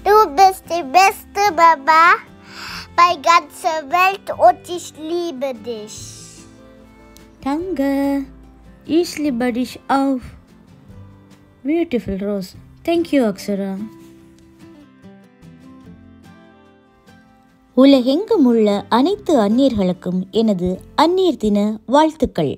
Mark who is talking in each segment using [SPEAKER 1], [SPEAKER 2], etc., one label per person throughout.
[SPEAKER 1] Du bist die beste Mama bei ganzer Welt und ich liebe dich.
[SPEAKER 2] Danke. Ich liebe dich auch. Beautiful Rose. Thank you, Aksara. உலகெங்கும் உள்ள அனைத்து அந்நியர்களுக்கும் எனது அந்நியர் தின வாழ்த்துக்கள்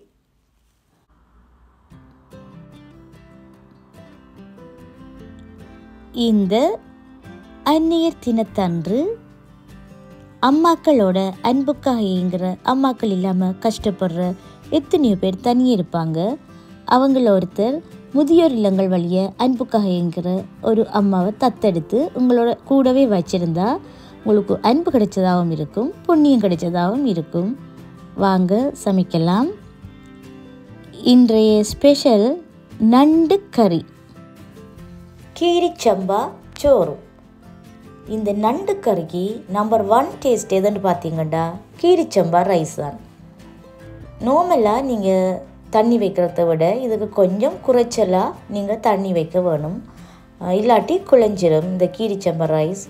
[SPEAKER 2] இந்த அந்நியர் தினத்தன்று அம்மாக்களோட அன்புக்காக இயங்குற அம்மாக்கள் இல்லாமல் கஷ்டப்படுற எத்தனையோ பேர் தனியே இருப்பாங்க அவங்கள ஒருத்தர் முதியோர் இல்லங்கள் வழிய அன்புக்காக இயங்குற ஒரு அம்மாவை தத்தெடுத்து உங்களோட கூடவே வச்சிருந்தா உங்களுக்கு அன்பு கிடைச்சதாகவும் இருக்கும் புண்ணியம் கிடைச்சதாகவும் இருக்கும் வாங்க சமைக்கலாம் இன்றைய ஸ்பெஷல் நண்டு கறி கீரிச்சம்பா சோறு இந்த நண்டு கறிக்கு நம்பர் ஒன் டேஸ்ட் எதுன்னு பார்த்தீங்கண்டா கீரிச்சம்பா ரைஸ் தான் நார்மலாக நீங்கள் தண்ணி வைக்கிறத விட இதுக்கு கொஞ்சம் குறைச்சலாக நீங்கள் தண்ணி வைக்க வேணும் அஹ் இல்லாட்டி குழஞ்சிரும் இந்த கீரிச்சம்பா ரைஸ்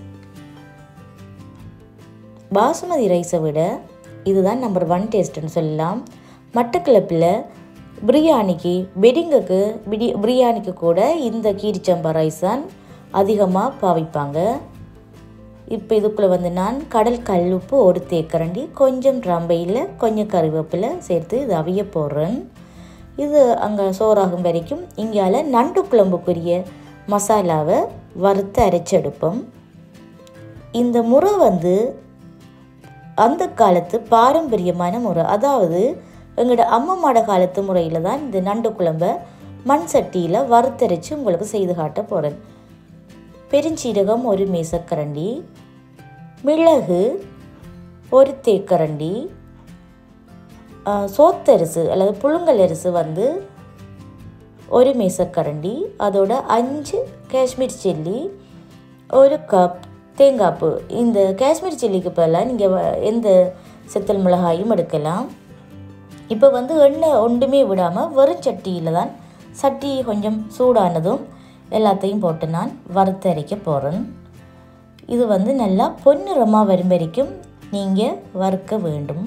[SPEAKER 2] பாசுமதி ரைஸை விட இதுதான் நம்பர் ஒன் டேஸ்ட்டுன்னு சொல்லலாம் மட்டக்கிழப்பில் பிரியாணிக்கு வெடிங்குக்கு பிடி பிரியாணிக்கு கூட இந்த கீரிச்சம்பா ரைஸ் தான் அதிகமாக பாவிப்பாங்க இப்போ இதுக்குள்ளே வந்து நான் கடல் கல்லுப்பு ஒரு தேக்கரண்டி கொஞ்சம் ரம்பையில் கொஞ்சம் கறிவேப்பிலை சேர்த்து இது அவிய போடுறேன் இது அங்கே சோறாகும் வரைக்கும் இங்கால நண்டு குழம்புக்குரிய மசாலாவை வறுத்து அரைச்செடுப்போம் இந்த முறை வந்து அந்த காலத்து பாரம்பரியமான முறை அதாவது எங்களோட அம்மம்மாட காலத்து முறையில் தான் இந்த நண்டு குழம்பை மண் சட்டியில் வறுத்தரைச்சு உங்களுக்கு செய்து காட்ட போகிறேன் பெருஞ்சீரகம் ஒரு மேசக்கரண்டி மிளகு ஒரு தேக்கரண்டி ஆ, சோத்தரிசு அல்லது புழுங்கல் அரிசி வந்து ஒரு மேசக்கரண்டி அதோட அஞ்சு காஷ்மீர் சில்லி ஒரு கப் தேங்காய்ப்பு இந்த காஷ்மீர் சில்லிக்கு பதிலாக நீங்கள் எந்த செத்தல் மிளகாயும் எடுக்கலாம் இப்போ வந்து எண்ணெய் ஒன்றுமே விடாமல் வெறும் சட்டியில் தான் சட்டி கொஞ்சம் சூடானதும் எல்லாத்தையும் போட்டு நான் வறுத்து அரைக்க போகிறேன் இது வந்து நல்லா பொன்னிறமாக வரும் வரைக்கும் நீங்கள் வறுக்க வேண்டும்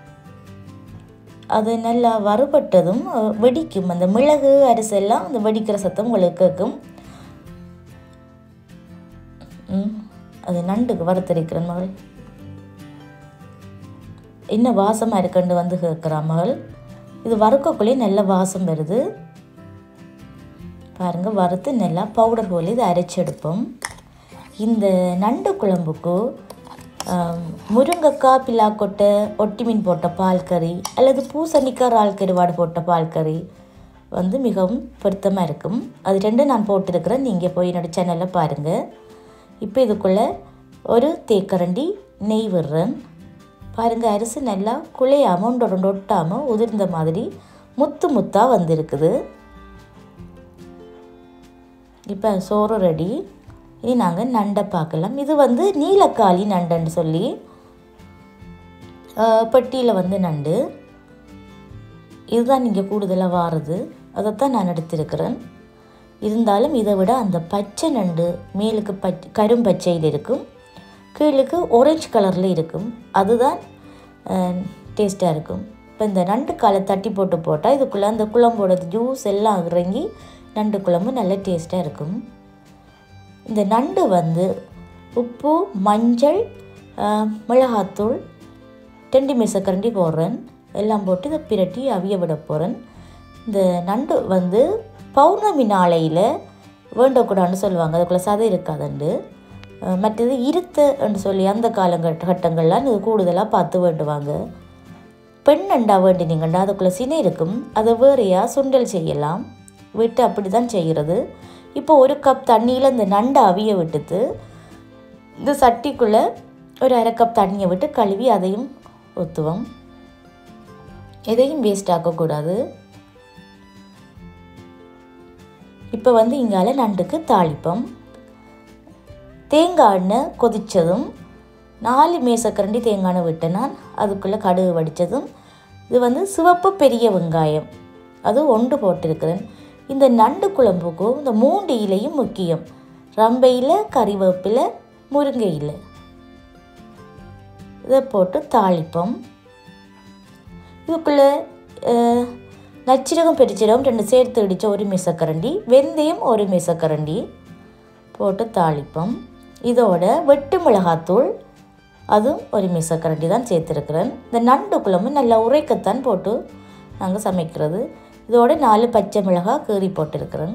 [SPEAKER 2] அது நல்லா வறுபட்டதும் அஹ், வெடிக்கும் அந்த மிளகு அரிசெல்லாம் அந்த வெடிக்கிற சத்தம் உங்களுக்கு கேட்கும் ம், அது நண்டுக்கு வறுத்தரைக்கிறேன் மகள் என்ன வாசமாக இருக்குன்னு வந்து கேட்குறா மகள் இது வறுக்கக்குள்ளேயே நல்ல வாசம் வருது பாருங்க வறுத்து நல்லா பவுடர் போல் இதை அரைச்செடுப்போம் இந்த நண்டு குழம்புக்கு ஆம், முருங்கைக்காய் பில்லாக்கொட்டை ஒட்டி மீன் போட்ட பால் கறி அல்லது பூசணிக்காய் இறால் கருவாடு போட்ட பால் கறி வந்து மிகவும் பொருத்தமாக இருக்கும் அது ரெண்டும் நான் போட்டிருக்கிறேன் நீங்கள் போய் என்னோட சேனலில் பாருங்கள் இப்போ இதுக்குள்ளே ஒரு தேக்கரண்டி நெய் விடுறேன் பாருங்கள் அரிசி நல்லா குழையாமல் ஒன்றோட ஒட்டாமல் உதிர்ந்த மாதிரி முத்து முத்தாக வந்திருக்குது இப்போ சோறு ரெடி இனி நாங்கள் நண்டை பார்க்கலாம் இது வந்து நீலக்காளி நண்டுன்னு சொல்லி பெட்டியில் வந்து நண்டு இதுதான் நீங்கள் கூடுதலாக வாருது அதைத்தான் நான் எடுத்திருக்கிறேன் இருந்தாலும் இதை விட அந்த பச்சை நண்டு மேலுக்கு பச் கரும்பச்சையில் இருக்கும் கீழுக்கு orange கலரில் இருக்கும் அதுதான் டேஸ்ட்டாக இருக்கும் இப்போ இந்த நண்டு காலை தட்டி போட்டு போட்டால் இதுக்குள்ளே அந்த குழம்போட ஜூஸ் எல்லாம் இறங்கி நண்டு குழம்பு நல்ல டேஸ்ட்டாக இருக்கும் இந்த நண்டு வந்து உப்பு மஞ்சள் ஆஹ், மிளகாத்தூள் ரெண்டு மிசக்கரண்டி போடுறேன் எல்லாம் போட்டு இதை பிரட்டி அவிய விட போகிறேன் இந்த நண்டு வந்து பௌர்ணமி நாளையில் வேண்டக்கூடாதுன்னு சொல்லுவாங்க அதுக்குள்ளே சதை இருக்காதுண்டு அஹ் மற்றது இருத்தன்னு சொல்லி அந்த காலங்கட்ட கட்டங்கள்லாம் இது கூடுதலாக பார்த்து வேண்டுவாங்க பெண் அண்டா வேண்டினீங்கண்டா அதுக்குள்ளே சினை இருக்கும் அதை வேறையாக சுண்டல் செய்யலாம் விட்டு அப்படி தான் செய்கிறது இப்போ ஒரு கப் தண்ணியில் இந்த நண்டை அவிய விட்டுட்டு இந்த சட்டிக்குள்ளே ஒரு அரை கப் தண்ணியை விட்டு கழுவி அதையும் ஊற்றுவோம் எதையும் வேஸ்ட் ஆக்கக்கூடாது இப்போ வந்து இங்கால நண்டுக்கு தாளிப்பம் தேங்காய் எண்ணெய் கொதித்ததும் நாலு மேசக்கரண்டி தேங்காய் எண்ணெய் விட்டேன் நான் அதுக்குள்ளே கடுகு வடித்ததும் இது வந்து சிவப்பு பெரிய வெங்காயம் அது ஒன்று போட்டிருக்கிறேன் இந்த நண்டு குழம்புக்கும் இந்த மூண்டு இலையும் முக்கியம் ரம்பையில் கறிவேப்பிலை முருங்கை இலை இதை போட்டு தாளிப்போம் இதுக்குள்ளே நச்சிரகம் பெருச்சிரகம் ரெண்டு சேர்த்து இடித்த ஒரு மிசக்கரண்டி வெந்தயம் ஒரு மிசக்கரண்டி போட்டு தாளிப்போம் இதோட வெட்டு மிளகாத்தூள் அதுவும் ஒரு மிசக்கரண்டி தான் சேர்த்துருக்குறேன் இந்த நண்டு குழம்பு நல்லா உரைக்கத்தான் போட்டு நாங்கள் சமைக்கிறது இதோட நாலு பச்சை மிளகாய் கீறி போட்டிருக்கிறேன்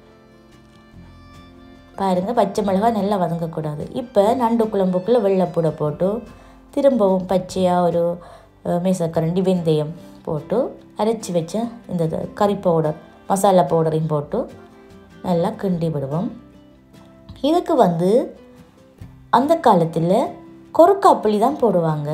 [SPEAKER 2] பாருங்கள் பச்சை மிளகாய் நல்லா வதங்கக்கூடாது இப்போ நண்டு குழம்புக்குள்ளே வெள்ளைப்பூடை போட்டு திரும்பவும் பச்சையாக ஒரு மேசக்கரண்டி வெந்தயம் போட்டு அரைச்சி வச்ச இந்த இது கறி பவுடர் மசாலா பவுடரையும் போட்டு நல்லா கிண்டி விடுவோம் இதுக்கு வந்து அந்த காலத்தில் கொறுக்காப்புளி தான் போடுவாங்க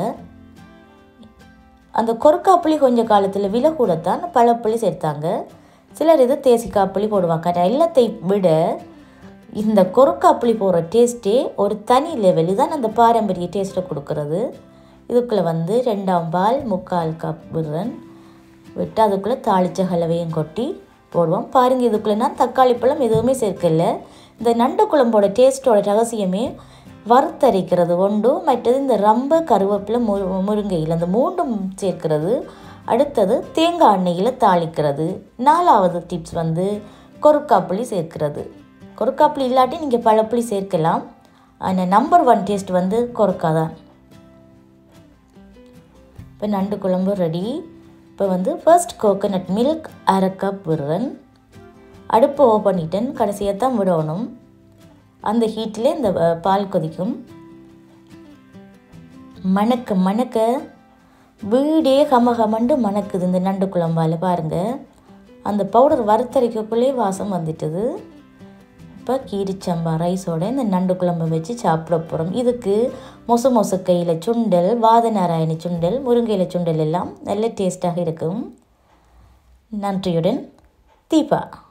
[SPEAKER 2] அந்த கொறுக்காப்புளி கொஞ்ச காலத்தில் விலை கூடத்தான் பழப்புளி சேர்த்தாங்க சிலர் இது தேசிக்காப்புளி போடுவாங்க ஆனால் எல்லாத்தை விட இந்த கொறுக்காப்புளி போடுற டேஸ்ட்டே ஒரு தனி லெவலு தான் அந்த பாரம்பரிய டேஸ்ட்டை கொடுக்கறது இதுக்குள்ளே வந்து ரெண்டாம் பால் முக்கால் கப் விடுறேன் விட்டு அதுக்குள்ளே தாளிச்ச கலவையும் கொட்டி போடுவோம் பாருங்கள் இதுக்குள்ளே நான் தக்காளி பழம் எதுவுமே சேர்க்கல இந்த நண்டு குழம்போட டேஸ்ட்டோட ரகசியமே வறுத்தரைக்கிறது ஒன்று மற்றது இந்த ரம்ப கருவேப்பிலை முரு முருங்கையில் அந்த மூண்டும் சேர்க்கிறது அடுத்தது தேங்காய் எண்ணெயில் தாளிக்கிறது நாலாவது டிப்ஸ் வந்து கொறுக்காப்புளி சேர்க்கிறது கொறுக்காப்புளி இல்லாட்டி நீங்கள் பழப்புளி சேர்க்கலாம் ஆனால் நம்பர் ஒன் டேஸ்ட் வந்து கொறுக்கா தான் இப்போ நண்டு குழம்பு ரெடி இப்போ வந்து ஃபர்ஸ்ட் கோகோனட் மில்க் அரை கப் விடுறேன் அடுப்பு ஓ பண்ணிட்டேன் கடைசியாக தான் விடணும் அந்த ஹீட்டில் இந்த அஹ், பால் கொதிக்கும் மணக்க மணக்க வீடே கம கமண்டு மணக்குது இந்த நண்டு குழம்பால் பாருங்கள் அந்த பவுடர் வறுத்தரைக்கக்குள்ளே வாசம் வந்துட்டுது இப்போ கீரிச்சம்பா ரைஸோட இந்த நண்டு குழம்பு வச்சு சாப்பிட போகிறோம் இதுக்கு மொசு மொசு கையில் சுண்டல் வாதநாராயணி சுண்டல் முருங்கையில சுண்டல் எல்லாம் நல்ல டேஸ்ட்டாக இருக்கும் நன்றியுடன் தீபா